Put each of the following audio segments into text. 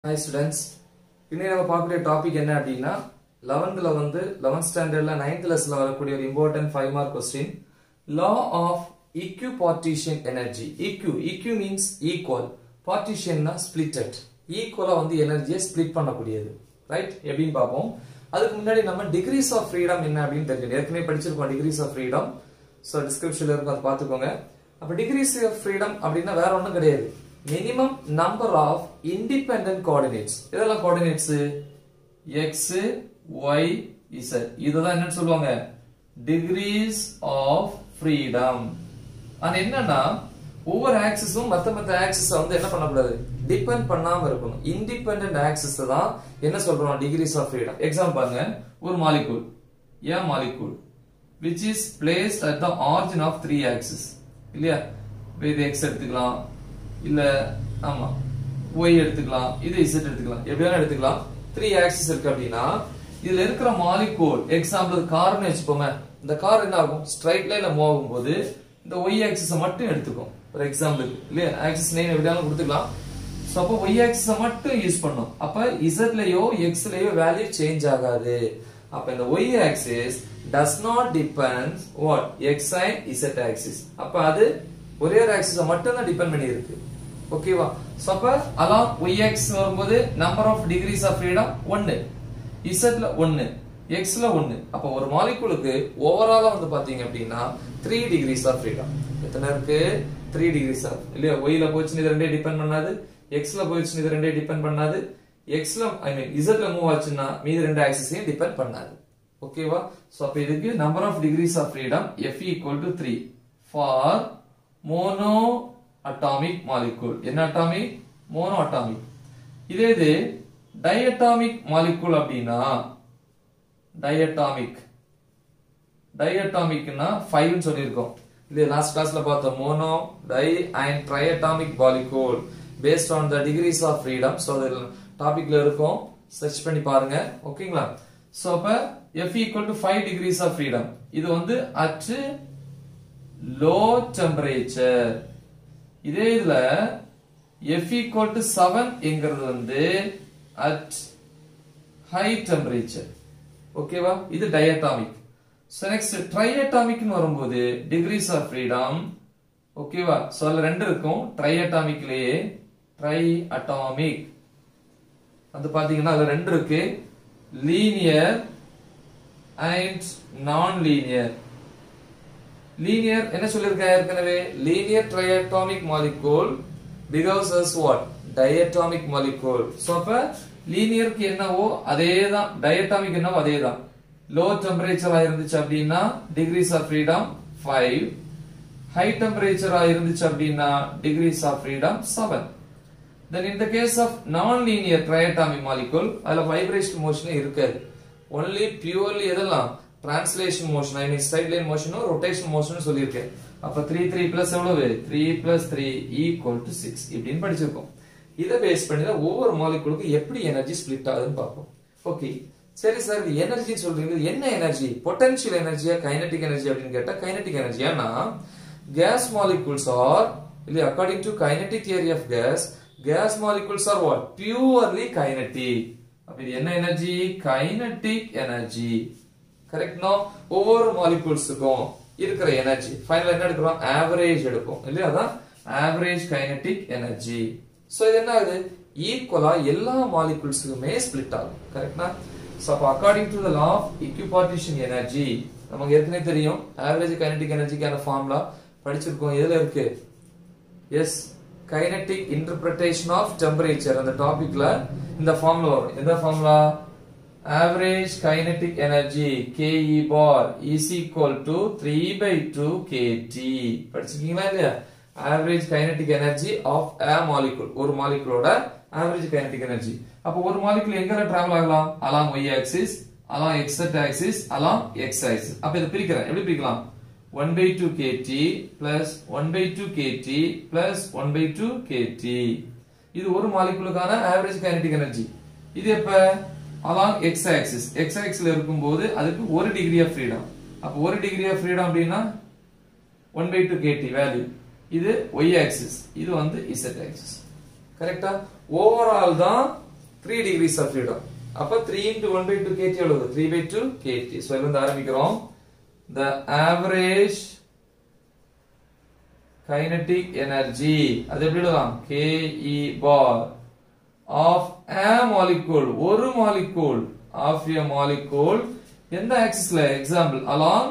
hi students இன்னைக்கு நம்ம பார்க்கக்கூடிய டாபிக் என்ன அப்படின்னா லெவன்த்தில் வந்து லெவன்த் ஸ்டாண்டர்டில் நைன்த் லெஸ்ல வரக்கூடிய ஒரு important five mark question law of equipartition energy equi equi means equal பார்ட்டிஷன்னா ஸ்பிளிட்டட் ஈக்குவலாக வந்து எனர்ஜியை ஸ்பிளிட் பண்ணக்கூடியது ரைட் எப்படின்னு பார்ப்போம் அதுக்கு முன்னாடி நம்ம டிகிரிஸ் ஆஃப் ஃப்ரீடம் என்ன அப்படின்னு தெரிஞ்சுக்கணும் ஏற்கனவே படிச்சிருக்கோம் டிகிரிஸ் ஆஃப் ஃப்ரீடம் ஸோ டிஸ்கிரிப்ஷன்ல இருக்கும் அதை பார்த்துக்கோங்க அப்போ டிகிரிஸ் ஆஃப் ஃப்ரீடம் அப்படின்னா வேற ஒன்றும் கிடையாது minimum number of independent coordinates இதெல்லாம் கோஆர்டினேட்ஸ் எக்ஸ் ஒய் இசட் இதுதான் என்னன்னு சொல்லுவாங்க டிகிரிஸ் ஆஃப் ஃப்ரீடம் ஆனா என்னன்னா ஒவ்வொரு ஆக்சிஸும் மத்த மத்த ஆக்சிஸ் வந்து என்ன பண்ணக்கூடாது டிபெண்ட் பண்ணாம இருக்கணும் இண்டிபெண்டன்ட் ஆக்சிஸ் தான் என்ன சொல்றோம் டிகிரிஸ் ஆஃப் ஃப்ரீடம் எக்ஸாம்பிள் பாருங்க ஒரு molecule a molecule which is placed at the origin of three axis இல்லையா இப்ப இது x எடுத்துக்கலாம் இல்ல ஆமா y எடுத்துக்கலாம் இது z எடுத்துக்கலாம் எப்படி வேணா எடுத்துக்கலாம் த்ரீ ஆக்சிஸ் இருக்கு அப்படின்னா இதுல இருக்கிற மாலிகூல் எக்ஸாம்பிள் கார்னு வச்சுப்போமே இந்த கார் என்ன ஆகும் ஸ்ட்ரைட் லைன்ல மூவ் ஆகும்போது இந்த y ஆக்சிஸை மட்டும் எடுத்துக்கும் ஒரு எக்ஸாம்பிள் இல்லையா ஆக்சிஸ் நேம் எப்படியாலும் கொடுத்துக்கலாம் சோ அப்போ y ஆக்சிஸை மட்டும் யூஸ் பண்ணும் அப்ப z லயோ x லயோ வேல்யூ சேஞ்ச் ஆகாது அப்ப இந்த y axis does not depend what x and z axis அப்ப அது ஒரே ஒரு ஆக்சிஸ மட்டும் தான் டிபெண்ட் பண்ணி இருக்கு ஓகேவா சோ அப்ப அலாம் y x வரும்போது number of degrees of freedom 1 z ல 1 x ல 1 அப்ப ஒரு மாலிகூலுக்கு ஓவராலா வந்து பாத்தீங்க அப்படின்னா 3 டிகிரிஸ் ஆஃப் ஃப்ரீடம் எத்தனை இருக்கு 3 டிகிரிஸ் ஆஃப் இல்லையா y ல போச்சுன்னு இது ரெண்டே டிபெண்ட் பண்ணாது x ல போச்சுன்னு இது ரெண்டே டிபெண்ட் பண்ணாது x ல ஐ மீன் z ல மூவ் ஆச்சுன்னா மீதி ரெண்டு ஆக்சிஸையும் டிபெண்ட் பண்ணாது ஓகேவா சோ அப்ப இதுக்கு number of degrees of freedom f equal to 3 for monoatomic molecule என்ன அட்டாமிக் மோனோ அட்டாமிக் இதே இது டைஅட்டாமிக் மாலிகூல் அப்படின்னா டைஅட்டாமிக் டைஅட்டாமிக்னா 5 னு சொல்லியிருக்கோம் இது லாஸ்ட் கிளாஸ்ல பார்த்தோம் mono di and triatomic molecule based on the degrees of freedom so அது டாபிக்ல இருக்கும் சர்ச் பண்ணி பாருங்க ஓகேங்களா சோ அப்ப F equal to 5 degrees of freedom இது வந்து at low temperature இதே இதுல F equal to 7 என்கிறது வந்து at high temperature ஓகேவா இது diatomic so next triatomic னு வரும்போது degrees of freedom ஓகேவா சோ அதுல ரெண்டு இருக்கும் triatomicலயே triatomic வந்து பாத்தீங்கன்னா அதுல ரெண்டு இருக்கு linear and non linear linear என்ன சொல்லிருக்க ஏற்கனவே linear triatomic molecule because as what diatomic molecule so அப்ப லீனியருக்கு என்னவோ அதே தான் டயட்டாமிக் என்னவோ அதே தான் லோ டெம்பரேச்சரா இருந்துச்சு அப்படின்னா டிகிரிஸ் ஆஃப் ஃப்ரீடம் 5 ஹை டெம்பரேச்சரா இருந்துச்சு அப்படின்னா degrees of freedom 7 then in the case of non-linear triatomic molecule அதுல vibration motion இருக்காது only purely எதெல்லாம் translation motion I mean straight line motion rotation motion சொல்லியிருக்கேன் அப்ப 3 3 plus எவ்வளவு 3 plus 3 equal to 6 இப்படின்னு படிச்சிருக்கோம் இதை பேஸ் பண்ணி தான் ஒவ்வொரு மாலிகுலுக்கு எப்படி எனர்ஜி ஸ்பிளிட் ஆகுதுன்னு பார்ப்போம் ஓகே சரி சார் இது எனர்ஜி சொல்றீங்க என்ன எனர்ஜி பொட்டன்ஷியல் எனர்ஜியா கைனடிக் எனர்ஜி அப்படின்னு கேட்டா கைனடிக் எனர்ஜி ஏன்னா கேஸ் மாலிகூல்ஸ் ஆர் இல்ல according to kinetic theory of gas gas molecules are what purely kinetic அப்ப இது என்ன energy kinetic energy correct no ஒவ்வொரு மாலிகூல்ஸுக்கும் இருக்கிற எனர்ஜி ஃபைனல் என்ன எடுக்கிறோம் ஆவரேஜ் எடுப்போம் இல்லையா அதான் ஆவரேஜ் கைனடிக் எனர்ஜி சோ இது என்ன ஆகுது ஈக்குவலா எல்லா மாலிகூல்ஸுக்குமே ஸ்பிளிட் ஆகும் கரெக்ட்னா சோ அப்ப according to the law of equipartition energy நமக்கு ஏற்கனவே தெரியும் ஆவரேஜ் கைனடிக் எனர்ஜிக்கான ஃபார்முலா படிச்சிருக்கோம் எதுல இருக்கு yes kinetic interpretation of temperature அந்த டாபிக்ல இந்த ஃபார்முலா வரும் எந்த formula average kinetic energy KE bar is equal to 3 by 2 kT படிச்சிருக்கீங்களா இல்லையா average kinetic energy of a molecule ஒரு மாலிகூலோட ஆவரேஜ் கைனடிக் எனர்ஜி அப்ப ஒரு மாலிகூல் எங்க டிராவல் ஆகலாம் along y axis along x axis along x axis அப்ப இதை பிரிக்கிறேன் எப்படி பிரிக்கலாம் 1 by 2 kT plus 1 by 2 kT plus 1 by 2 kT இது ஒரு மாலிகுலுக்கான ஆவரேஜ் கைனடிக் எனர்ஜி இது எப்ப அலாங் x ஆக்சிஸ் x ஆக்சிஸ்ல இருக்கும்போது அதுக்கு ஒரு டிகிரி ஆஃப் ஃப்ரீடம் அப்ப ஒரு டிகிரி ஆஃப் ஃப்ரீடம் அப்படின்னா 1 by 2 kT வேல்யூ இது y ஆக்சிஸ் இது வந்து z ஆக்சிஸ் கரெக்டா ஓவரால் தான் த்ரீ டிகிரிஸ் ஆஃப் ஃப்ரீடம் அப்ப three into one by two kT எவ்வளவு three by two kT so இதுல இருந்து ஆரம்பிக்கிறோம் த ஆவரேஜ் கைனடிக் எனர்ஜி அது எப்படி எழுதலாம் K E bar of a molecule ஒரு molecule ஆஃப் a molecule எந்த ஆக்சிஸ்ல example along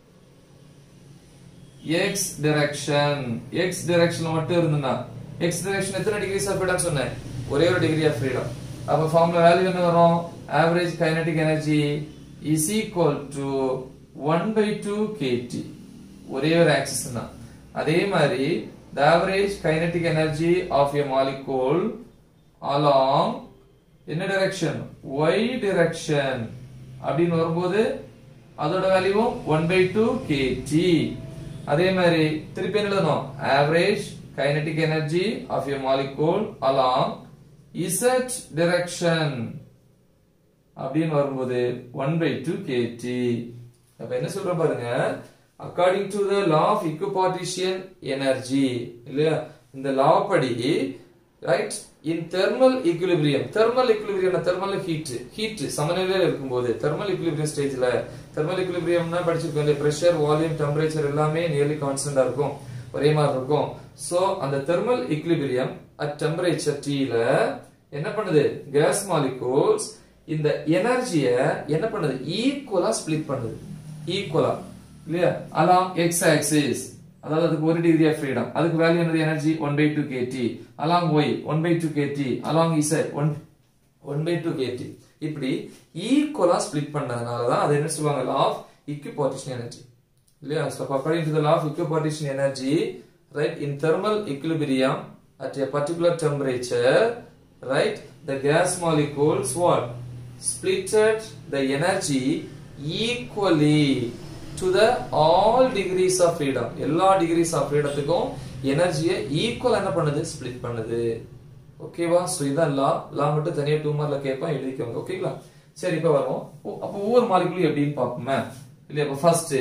x direction x direction மட்டும் இருந்தனா x direction எத்தனை டிகிரிஸ் ஆஃப் ஃப்ரீடம் சொன்னேன் ஒரே ஒரு டிகிரி ஆஃப் ஃப்ரீடம் அப்ப ஃபார்முலா வேல்யூ என்ன வரும் average kinetic energy is equal to one by two kT ஒரே ஒரு ஆக்சிஸ் தான் அதே மாதிரி the average kinetic energy of a molecule along என்ன direction y direction அப்படின்னு வரும்போது அதோட value one by two kT அதே மாதிரி திருப்பி என்ன எழுதணும் average kinetic energy of a molecule along z direction அப்படின்னு வரும்போது ஒன் பை டூ கேஜி அப்ப என்ன சொல்ற பாருங்க according to the law of equipartition energy இல்லையா இந்த லா படி right in thermal equilibrium thermal equilibrium thermal heat heat சமநிலையில இருக்கும்போது தெர்மல் equilibrium ஸ்டேஜ்ல தெர்மல் equilibriumனா படிச்சிருக்கோம் இல்லையா பிரஷர் வால்யூம் டெம்பரேச்சர் எல்லாமே நியர்லி கான்ஸ்டன்டா இருக்கும் ஒரே மாதிரி இருக்கும் சோ அந்த தெர்மல் equilibrium அட் டெம்பரேச்சர் Tல என்ன பண்ணுது கேஸ் மாலிகூல்ஸ் இந்த எனர்ஜிய என்ன பண்ணுது ஈக்குவலா ஸ்ப்ளிட் பண்ணுது ஈக்குவலா இல்லையா அலாம் எக்ஸ் ஆக்சிஸ் அதாவது அதுக்கு ஒரு டிகிரி ஆஃப் ஃப்ரீடம் அதுக்கு வேல்யூ என்னது energy one by two kT along y one by two kT along z one one by two kT இப்படி ஈக்குவலா ஸ்ப்ளிட் பண்ணதுனால தான் அது என்ன சொல்லுவாங்க லா ஆஃப் இக்யூபார்டிஷன் எனர்ஜி இல்லையா so according to the law of equipartition energy right in thermal equilibrium at a particular temperature right the gas molecules what splitted the energy equally to the all degrees of freedom எல்லா degrees of freedomத்துக்கும் எனர்ஜியை equal என்ன பண்ணுது split பண்ணுது ஓகேவா so இதான் லா லா மட்டும் தனியா டூ மார்க்ல கேட்பான் எழுதிக்கோங்க ஓகேங்களா சரி இப்ப வரும் ஓ, அப்ப ஒவ்வொரு மாலிகுலும் எப்படின்னு பார்ப்போமே இல்லையா அப்ப first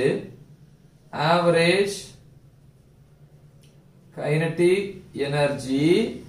average kinetic energy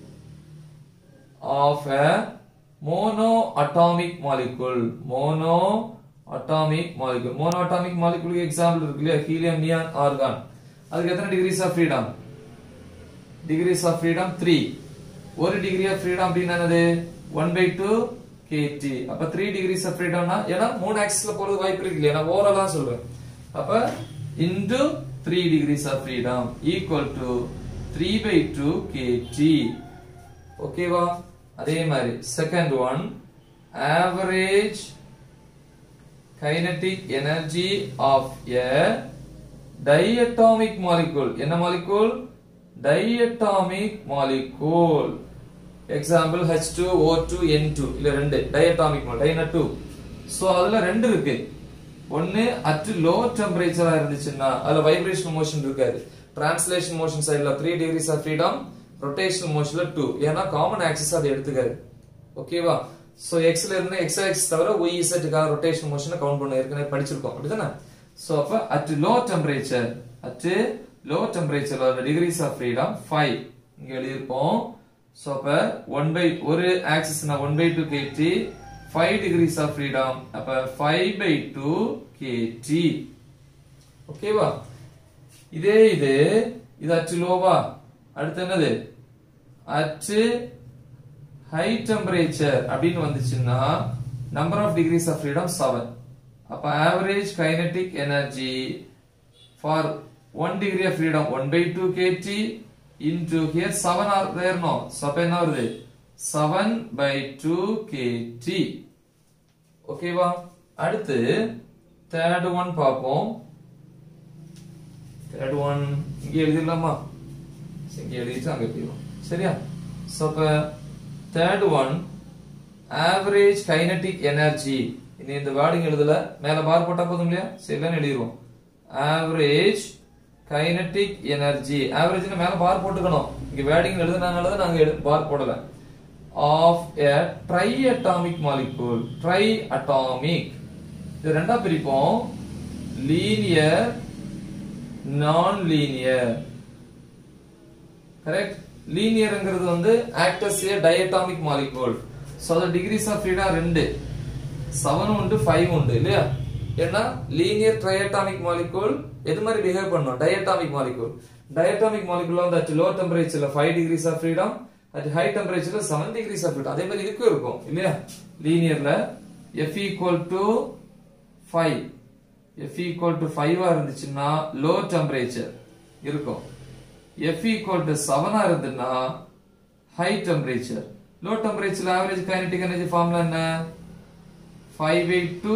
of a monoatomic molecule monoatomic molecule monoatomic molecule example இருக்கு இல்லையா ஹீலியம் நியான் ஆர்கான் அதுக்கு எத்தனை degrees of freedom degrees of freedom three ஒரு டிகிரி ஆஃப் ஃப்ரீடம் அப்படின்னு என்னது ஒன் பை டூ கேடி அப்ப த்ரீ டிகிரிஸ் ஆஃப் ஃப்ரீடம்னா ஏன்னா மூணு ஆக்சிஸ்ல போறது வாய்ப்பு இருக்கு இல்லையா நான் ஓவராலா சொல்றேன் அப்ப into three degrees of freedom equal to three by two kT ஓகேவா அதே மாதிரி second one average kinetic energy of a diatomic molecule என்ன molecule diatomic molecule example H2O2 N2 இல்ல ரெண்டு diatomic molecule டைன 2 சோ அதுல ரெண்டு இருக்கு ஒன்னு அட் லோ டெம்பரேச்சரா இருந்துச்சுன்னா அதுல வைப்ரேஷன் மோஷன் இருக்காது டிரான்ஸ்லேஷன் மோஷன் சைடுல three degrees of freedom rotational மோஷன்ல டூ ஏன்னா காமன் ஆக்சிஸ் அது எடுத்துக்காது ஓகேவா சோ எக்ஸ்ல இருந்து எக்ஸ் ஆக்சிஸ் தவிர ஒய் இசட்டுக்காக ரொட்டேஷன் மோஷனை கவுண்ட் பண்ண ஏற்கனவே படிச்சிருக்கோம் அப்படிதானே சோ அப்ப at low temperature at low temperature degrees of freedom five இங்க எழுதியிருப்போம் சோ அப்ப ஒன் பை ஒரு ஆக்சிஸ்னா one by two kT five degrees of freedom அப்ப ஃபைவ் பை டூ கேடி ஓகேவா இதே இது இது அச்சு லோவா அடுத்து என்னது அச்சு ஹை டெம்பரேச்சர் அப்படின்னு வந்துச்சுன்னா number of degrees of freedom seven அப்ப average kinetic energy for one degree of freedom one by two kT into here seven are there no அப்ப என்ன வருது செவன் பை டூ கேடி ஓகேவா அடுத்து தேர்ட் ஒன் பார்ப்போம் third one இங்க எழுதிடலாமா சரி, இங்க எழுதிட்டு அங்க எழுதிடுவோம் சரியா சோ அப்ப third one average kinetic energy இனி இந்த வேர்டிங் எழுதல மேல பார் போட்டா போதும் இல்லையா சரிதான் எழுதிடுவோம் ஆவரேஜ் கைனடிக் எனர்ஜி ஆவரேஜ் மேல பார் போட்டுக்கணும் இங்க வேர்டிங் எழுதுனால தான் நாங்க பார் போடல of a triatomic molecule triatomic இது ரெண்டா பிரிப்போம் லீனியர் நான் லீனியர் கரெக்ட் லீனியர்ங்கிறது வந்து acts a diatomic molecule so அது டிகிரிஸ் ஆஃப் ஃப்ரீடம் ரெண்டு செவன் உண்டு ஃபைவ் உண்டு இல்லையா ஏன்னா லீனியர் ட்ரையட்டாமிக் மாலிகூல் எது மாதிரி பிஹேவ் பண்ணும் டயட்டாமிக் மாலிகூல் டயட்டாமிக் மாலிகூல் வந்து அட் லோ டெம்பரேச்சர்ல five degrees of freedom at high டெம்பரேச்சர்ல செவன் டிகிரிஸ் ஆஃப் ஃப்ரீடம் அதே மாதிரி இதுக்கும் இருக்கும் இல்லையா லீனியர்ல f equal to five f equal to ஃபைவா இருந்துச்சுன்னா லோ டெம்பரேச்சர் இருக்கும் எஃப் ஈக்குவல் டு செவனா இருந்துன்னா ஹை டெம்பரேச்சர் லோ டெம்பரேச்சர்ல ஆவரேஜ் கைனடிக் எனர்ஜி ஃபார்முலா என்ன five by two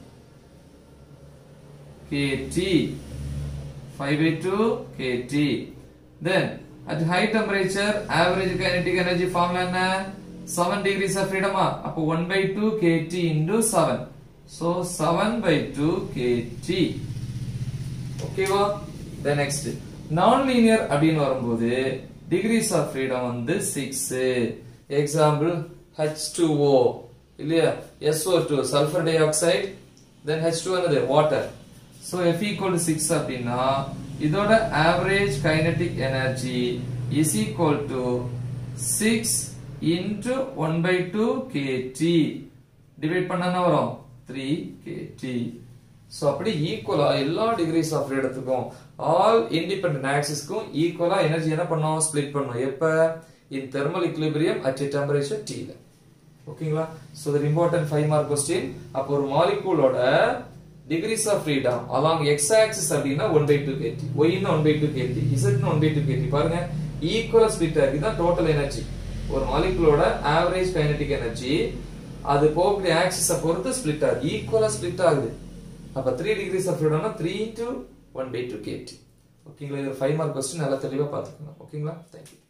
kT 5 by 2 kT then at high temperature average kinetic energy formula என்ன 7 degrees of freedom ஆ அப்போ 1 by 2 kT into 7 so 7 by 2 kT ஓகேவா then next non-linear அப்படின்னு வரும்போது degrees of freedom வந்து 6 example H2O இல்லையா SO2 sulfur dioxide then H2 என்னது water so F equal to 6 அப்படின்னா இதோட average kinetic energy is equal to 6 into 1 by 2 kT divide பண்ணா என்ன வரும் 3 kT so அப்படி ஈக்குவலா எல்லா டிகிரிஸ் ஆஃப் ஃப்ரீடத்துக்கும் ஆல் இண்டிபெண்டன்ட் ஆக்சிஸ்க்கும் ஈக்குவலா எனர்ஜி என்ன பண்ணோம் ஸ்ப்ளிட் பண்ணோம் எப்ப in thermal equilibrium at a temperature T ல ஓகேங்களா so that important five mark question அப்போ ஒரு மாலிகூலோட degrees of freedom along x axis அப்படின்னா ஒன் பை டூ கேடி ஒய்னு ஒன் பை டூ கேடி இசட்னு ஒன் பை டூ கேடி பாருங்க ஈக்குவலா ஸ்பிளிட் ஆகி தான் டோட்டல் எனர்ஜி ஒரு மாலிகுலோட ஆவரேஜ் கைனடிக் எனர்ஜி அது போகக்கூடிய ஆக்சிஸ பொறுத்து ஸ்பிளிட் ஆகுது ஈக்குவலா ஸ்பிளிட் ஆகுது அப்ப த்ரீ டிகிரிஸ் ஆஃப் ஃப்ரீடம்னா three into one by two kT ஓகேங்களா இது ஃபைவ் மார்க் கொஸ்டின் நல்லா தெளிவா பாத்துக்கணும் ஓகேங்களா தேங்க்யூ